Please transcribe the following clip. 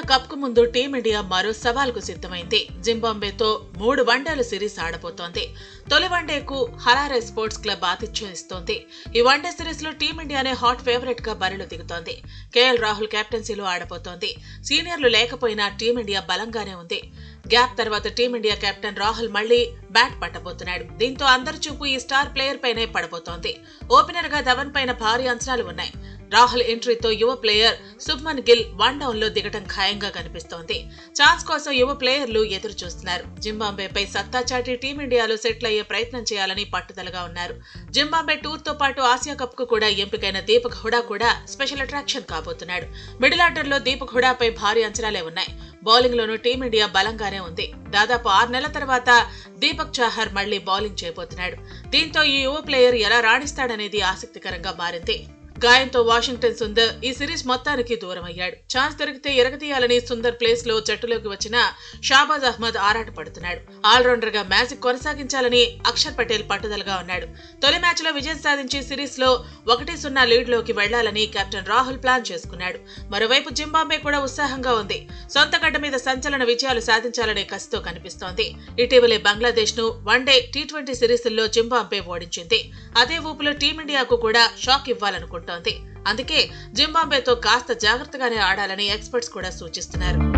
cup కు ముందు team India మరో సవాల్కు సిద్ధమైంది జింబాంబేతో మూడు వన్డేల సిరీస్ ఆడబోతోంది తొలి వన్డేకు హరారే స్పోర్ట్స్ క్లబ్ ఆతిథ్యం ఇస్తోంది ఈ వన్డే సిరీస్ లో టీమిండియానే హాట్ ఫేవరెట్ గా బరిలో దిగుతోంది కేఎల్ రాహుల్ కెప్టెన్సీలో ఆడబోతోంది సీనియర్లు లేకపోయినా టీమిండియా బలంగానే ఉంది గ్యాప్ తర్వాత టీమిండియా కెప్టెన్ రాహుల్ మళ్లీ బ్యాట్ పట్టబోతున్నాడు దీంతో అందరి చూపు ఈ స్టార్ ప్లేయర్ పైనే పడబోతోంది ఓపెనర్ గా ధవన్ పైన భారీ అంచనాలు ఉన్నాయి రాహుల్ ఎంట్రీతో యువ player Shubman Gill one down లో దిగటం ఖాయంగా కనిపిస్తోంది ఛాన్స్ కోసం యువ ప్లేయర్లు ఎదురు చూస్తున్నారు జింబాంబేపై సత్తా చాటి టీమిండియాలో సెటిల్ అయ్యే ప్రయత్నం చేయాలని పట్టుదలగా ఉన్నారు జింబాంబే టూర్ తో పాటు ఆసియా కప్ కు కూడా ఎంపికైన దీపక్ హుడా కూడా స్పెషల్ అట్రాక్షన్ కాబోతున్నాడు మిడిల్ ఆర్డర్ లో దీపక్ హుడాపై భారీ అంచనాలే ఉన్నాయి బౌలింగ్ లోనూ టీమిండియా బలంగానే ఉంది దాదాపు ఆరు నెలల తర్వాత దీపక్ చాహర్ మళ్లీ బౌలింగ్ చేయబోతున్నాడు దీంతో ఈ యువ ప్లేయర్ ఎలా రాణిస్తాడనేది ఆసక్తికరంగా మారింది గాయంతో వాషింగ్టన్ సుందర్ ఈ సిరీస్ మొత్తానికి దూరం అయ్యాడు ఛాన్స్ దొరికితే ఎరగదీయాలని సుందర్ ప్లేస్ లో జట్టులోకి వచ్చిన షాబాజ్ అహ్మద్ ఆరాట పడుతున్నాడు ఆల్రౌండర్ గా మ్యాజిక్ కొనసాగించాలని అక్షర్ పటేల్ పట్టుదలగా ఉన్నాడు తొలి మ్యాచ్ లో విజయం సాధించి సిరీస్ లో ఒకటి సున్నా లీడ్ లోకి వెళ్లాలని కెప్టెన్ రాహుల్ ప్లాన్ చేసుకున్నాడు మరోవైపు జింబాంబే కూడా ఉత్సాహంగా ఉంది సొంత గడ్డ మీద సంచలన విజయాలు సాధించాలనే కసితో కనిపిస్తోంది ఇటీవలే బంగ్లాదేశ్ ను వన్డే టీ ట్వంటీ సిరీస్ల్లో జింబాంబే ఓడించింది అదే ఊపులో టీమిండియాకు కూడా షాక్ ఇవ్వాలనుకుంటోంది అందుకే జింబాంబేతో కాస్త జాగ్రత్తగానే ఆడాలని ఎక్స్పర్ట్స్ కూడా సూచిస్తున్నారు